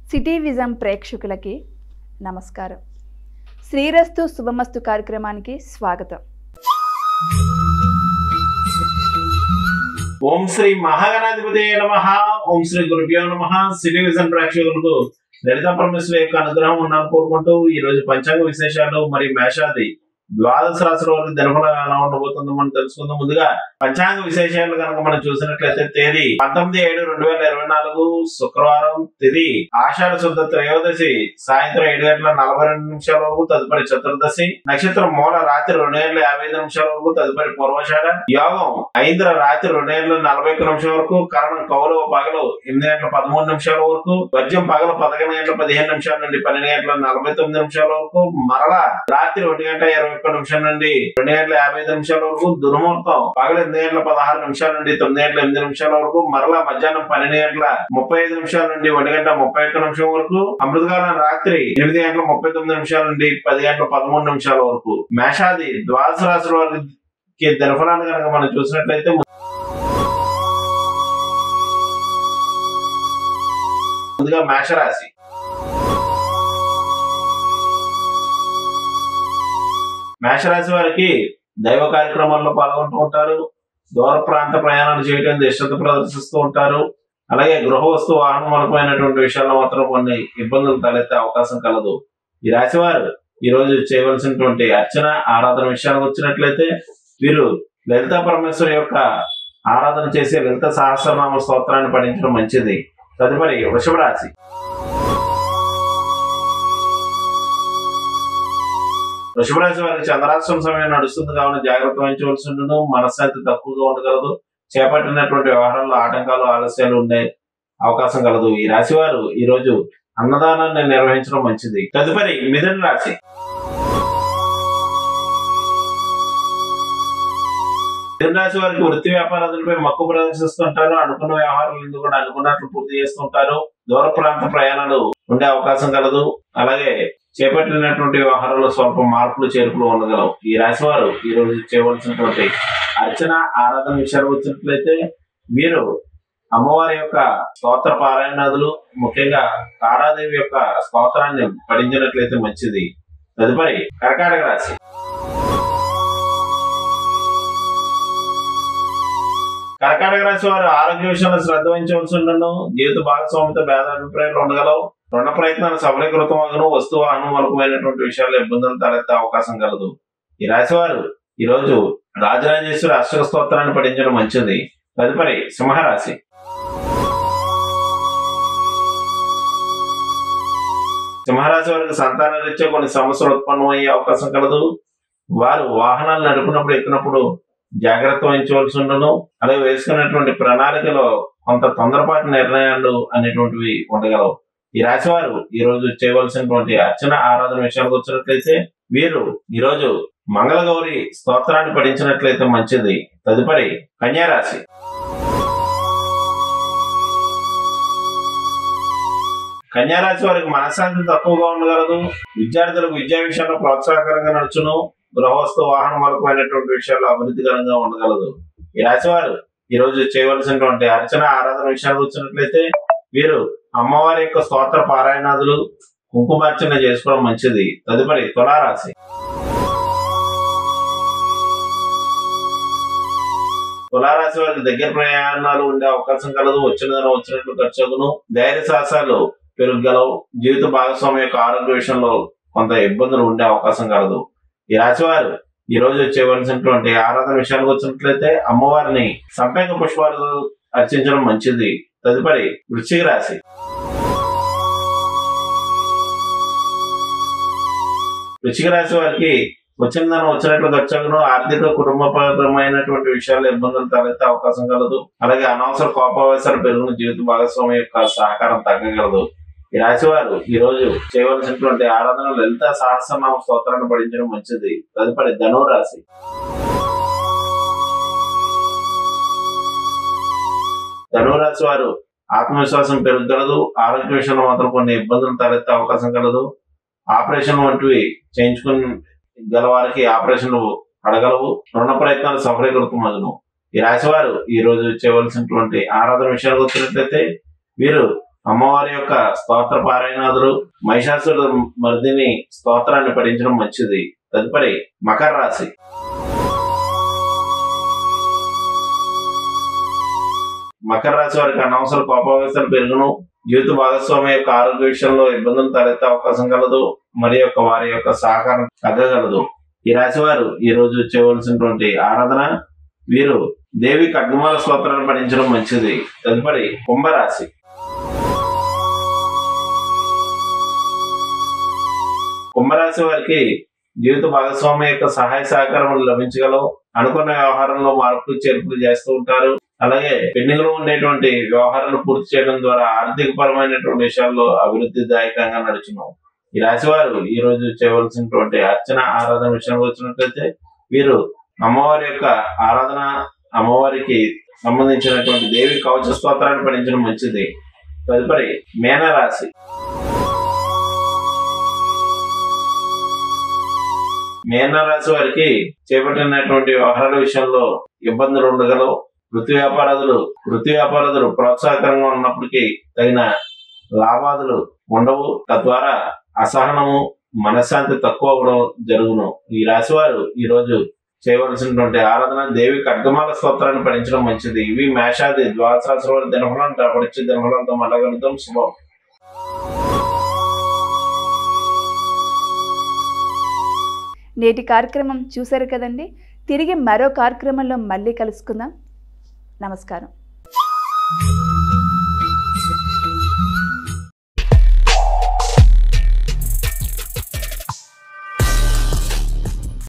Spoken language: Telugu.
సిటీ విజన్ ప్రేక్షకులకి నమస్కారం శ్రీరస్తు శుభమస్తు కార్యక్రమానికి స్వాగతం ఓం శ్రీ మహాగణాధిపతి నమ ఓం శ్రీ గురుభ్యో నమ సిటీ విజన్ ప్రేక్షకులకు లలిత పరమేశ్వరి యొక్క అనుగ్రహం ఉండాలని కోరుకుంటూ ఈ రోజు పంచాంగ విశేషాలు మరియు మేషాది ద్వాదశ రాశుల వరకు దినఫలం ఎలా ఉండబోతుందో మనం తెలుసుకుందాం ముందుగా పంచాంగ విశేషాలు కనుక మనం చూసినట్లయితే తేదీ పంతొమ్మిది ఏడు రెండు వేల ఇరవై నాలుగు శుక్రవారం తిది ఆషాఢ శుద్ధ త్రయోదశి సాయంత్రం ఏడు గంటల నలభై రెండు నిమిషాల వరకు తదుపరి చతుర్దశి నక్షత్రం మూల రాత్రి రెండు గంటల యాభై ఐదు నిమిషాల వరకు తదుపరి పూర్వషాఢ యోగం ఐంద్ర రాత్రి రెండు గంటల నలభై ఒక్క నిమిషాల వరకు కరణం కౌలవ పగలు ఎనిమిది గంటల పదమూడు నిమిషాల వరకు వర్జం పగలు పదకొండు గంటల పదిహేను నిమిషాల నుండి పన్నెండు గంటల నలభై తొమ్మిది నిమిషాల వరకు మరలా రాత్రి ఒంటి గంట ఇరవై ఒక్క నిమిషం నుండి రెండు గంటల యాభై ఐదు నిమిషాల వరకు దుర్ముహూర్తం పగలు ఎనిమిది గంటల పదహారు నిమిషాల నుండి తొమ్మిది గంటల ఎనిమిది నిమిషాల వరకు మరలా మధ్యాహ్నం పన్నెండు గంటల ముప్పై ఐదు నిమిషాల నుండి ఒంటి గంట ముప్పై ఒక్క నిమిషం వరకు అమృతకాలం రాత్రి ఎనిమిది గంటల ముప్పై తొమ్మిది నిమిషాల నుండి పది గంటల పదమూడు నిమిషాల వరకు మేషాది ద్వాదశ రాశుల వారికి దినఫలాన్ని కనుక మనం చూసినట్లయితే ముందుగా మేషరాశి మేషరాశి వారికి దైవ కార్యక్రమాల్లో పాల్గొంటూ ఉంటారు దూర ప్రాంత ప్రయాణాలు చేయడం ఇష్టత ప్రదర్శిస్తూ ఉంటారు అలాగే గృహ వస్తు వాహన మూలకమైనటువంటి విషయాల్లో మాత్రం కొన్ని ఇబ్బందులు తలెత్తే అవకాశం కలదు ఈ రాశి వారు ఈ రోజు చేయవలసినటువంటి అర్చన ఆరాధన విషయానికి వచ్చినట్లయితే వీరు లలితా పరమేశ్వరి యొక్క ఆరాధన చేసే లలిత సహస్రనామ స్తోత్రాన్ని పఠించడం మంచిది తదుపరి వృషభ రాశి వృషభ రాశి వారికి చంద్రాశ్రమ సమయం నడుస్తుంది కావున జాగ్రత్త వహించవలసి ఉండను మనశ్శాంతి తక్కువగా ఉండగలదు చేపట్టినటువంటి వ్యవహారంలో ఆటంకాలు ఆలస్యాలు ఉండే అవకాశం కలదు ఈ రాశి వారు ఈ రోజు అన్నదానాన్ని నిర్వహించడం మంచిది తదుపరి మిథున రాశి మిథున రాశి వారికి వృత్తి వ్యాపారాలపై మక్కువ ప్రదర్శిస్తుంటారు అనుకున్న వ్యవహారాలు కూడా అనుకున్నట్లు పూర్తి చేస్తుంటారు దూర ప్రాంత ప్రయాణాలు ఉండే అవకాశం కలదు అలాగే చేపట్టినటువంటి వ్యవహారాల్లో స్వల్ప మార్పులు చేర్పులు ఉండగలవు ఈ రాశి వారు ఈ రోజు చేయవలసినటువంటి అర్చన ఆరాధన విషయాలు వచ్చినట్లయితే వీరు అమ్మవారి యొక్క స్తోత్ర పారాయణాదులు ముఖ్యంగా తారాదేవి యొక్క స్తోత్రాన్ని పఠించినట్లయితే మంచిది తదుపరి కర్కాటక రాశి కర్కాటక రాశి వారు ఆరోగ్య విషయంలో శ్రద్ధ వహించవలసి ఉండను జీవిత భాగస్వామితో భేదాభిప్రాయాలు ఉండగలవు రుణ ప్రయత్నాలు సఫలీకృతం అగను వస్తు వాహనం వరకుమైనటువంటి విషయాల్లో ఇబ్బందులు తలెత్తే అవకాశం కలదు ఈ రాశి వారు ఈ రోజు రాజరాజేశ్వరి అష్టక స్తోత్రాన్ని పఠించడం మంచిది తదుపరి సింహరాశి సింహరాశి వారికి సంతాన రీత్యా కొన్ని సమస్యలు ఉత్పన్నమయ్యే అవకాశం కలదు వారు వాహనాలు నడిపినప్పుడు ఎక్కినప్పుడు జాగ్రత్త వహించవలసి ఉండను అలాగే వేసుకున్నటువంటి ప్రణాళికలో కొంత తొందరపాటు నిర్ణయాలు అనేటువంటివి ఉండగలవు ఈ రాశి వారు ఈ రోజు చేయవలసినటువంటి అర్చన ఆరాధన విషయానికి వచ్చినట్లయితే వీరు ఈ రోజు మంగళగౌరి స్తోత్రాన్ని పఠించినట్లయితే మంచిది తదుపరి కన్యారాశి కన్యారాశి వారికి మనశ్శాంతి తక్కువగా ఉండగలదు విద్యార్థులకు విద్యా విషయంలో ప్రోత్సాహకరంగా నడుచును గృహవస్తు వాహనం వరకుమైనటువంటి విషయాల్లో అభివృద్ధికరంగా ఉండగలదు ఈ రాశి వారు ఈ రోజు చేయవలసినటువంటి అర్చన ఆరాధన విషయానికి వచ్చినట్లయితే వీరు అమ్మవారి యొక్క స్తోత్ర పారాయణాదులు కుంకుమార్చన చేసుకోవడం మంచిది తదుపరి తులారాశి తులారాశి వారికి దగ్గర ప్రయాణాలు ఉండే అవకాశం కలదు వచ్చిన ధనం వచ్చినట్లు ఖర్చును ధైర్య సాహసాలు పెరుగలవు జీవిత భాగస్వామి యొక్క ఆరోగ్య విషయంలో కొంత ఇబ్బందులు ఉండే అవకాశం కలదు ఈ రాశి వారు ఈ రోజు చేయవలసినటువంటి ఆరాధన విషయానికి వచ్చినట్లయితే అమ్మవారిని సంపేక పుష్పాలు అర్చించడం మంచిది తదుపరి వృశ్చిక రాశి వృశ్చిక రాశి వారికి వచ్చిన దాని వచ్చినట్లు ఖర్చులను ఆర్థిక కుటుంబపరమైనటువంటి విషయాల్లో ఇబ్బందులు తలెత్తే అవకాశం కలదు అలాగే అనవసర కోపావేశాలు పెరుగున జీవిత భాగస్వామి యొక్క సహకారం తగ్గగలదు ఈ రాశి వారు ఈ రోజు చేయవలసినటువంటి ఆరాధన లలిత సహస్రనామ స్తోత్రాన్ని పఠించడం మంచిది తదుపరి ధనువు రాశి ధనువు రాశి వారు ఆత్మవిశ్వాసం పెరగలదు ఆరోగ్య విషయంలో మాత్రం కొన్ని ఇబ్బందులు తలెత్తే అవకాశం కలదు ఆపరేషన్ వంటివి చేయించుకుని గల వారికి ఆపరేషన్లు అడగలవు రుణ ప్రయత్నాలు సఫలీకృతం అగును ఈ రాశి వారు ఈ రోజు చేయవలసినటువంటి ఆరాధన విషయాలకు వచ్చినట్లయితే వీరు అమ్మవారి యొక్క స్తోత్ర పారాయణాదులు మహిషాసుర మర్దిని స్తోత్రాన్ని పఠించడం మంచిది తదుపరి మకర రాశి మకర రాశి వారికి అనవసర కోపావేశాలు పెరుగును జీవిత భాగస్వామి యొక్క ఆరోగ్య విషయంలో ఇబ్బందులు తలెత్తే అవకాశం కలదు మరి యొక్క వారి యొక్క సహకారం తగ్గగలదు ఈ రాశి వారు ఈ రోజు చేయవలసినటువంటి ఆరాధన వీరు దేవి ఖడ్గమాల స్తోత్రాన్ని పఠించడం మంచిది తదుపరి కుంభరాశి కుంభరాశి వారికి జీవిత భాగస్వామి యొక్క సహాయ సహకారములు లభించగలవు అనుకున్న వ్యవహారంలో మార్పులు చేర్పులు చేస్తూ ఉంటారు అలాగే పెండింగ్ లో ఉండేటువంటి వ్యవహారాలు పూర్తి చేయడం ద్వారా ఆర్థిక పరమైనటువంటి విషయాల్లో అభివృద్ధిదాయకంగా నడుచును ఈ రాశి వారు ఈ రోజు చేయవలసినటువంటి అర్చన ఆరాధన విషయంలో వచ్చినట్లయితే వీరు అమ్మవారి యొక్క ఆరాధన అమ్మవారికి సంబంధించినటువంటి దేవి కవచ స్తోత్రాన్ని పఠించడం మంచిది తదుపరి మేన రాశి మేన రాశి వారికి చేపట్టినటువంటి వ్యవహారాల విషయంలో ఇబ్బందులు ఉండగలవు వృత్తి వ్యాపారాదులు వృత్తి వ్యాపారాదులు ప్రోత్సాహకరంగా ఉన్నప్పటికీ తగిన లాభాదులు ఉండవు తద్వారా అసహనము మనశ్శాంతి తక్కువ అవ్వడం జరుగును ఈ రాశి వారు ఈ రోజు చేయవలసినటువంటి ఆరాధన దేవి ఖడ్గమాల స్తోత్రాన్ని పఠించడం మంచిది ఇవి మేషాది ద్వాదశ రాశి వారి దినఫలం పడిచే దినఫలంతో మళ్ళగలుగుతాం శుభం నేటి కార్యక్రమం చూశారు కదండి తిరిగి మరో కార్యక్రమంలో మళ్ళీ కలుసుకుందాం నమస్కారం